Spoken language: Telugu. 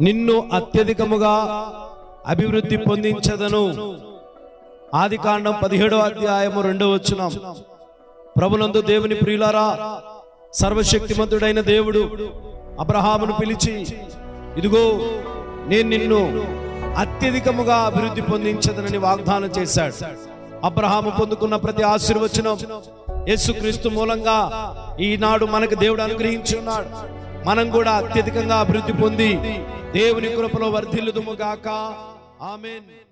నిన్ను అత్యధికముగా అభివృద్ధి పొందించదను ఆది కాండం పదిహేడో అధ్యాయము రెండో వచనం ప్రభునందు దేవుని ప్రియులారా సర్వశక్తిమంతుడైన దేవుడు అబ్రహామును పిలిచి ఇదిగో నేను నిన్ను అత్యధికముగా అభివృద్ధి పొందించదనని వాగ్దానం చేశాడు అబ్రహాము పొందుకున్న ప్రతి ఆశీర్వచనం యేసుక్రీస్తు మూలంగా ఈనాడు మనకు దేవుడు అనుగ్రహించి ఉన్నాడు మనం కూడా అత్యధికంగా అభివృద్ధి పొంది దేవుని కృపలో వర్ధిల్లుదుము గాక ఆమెన్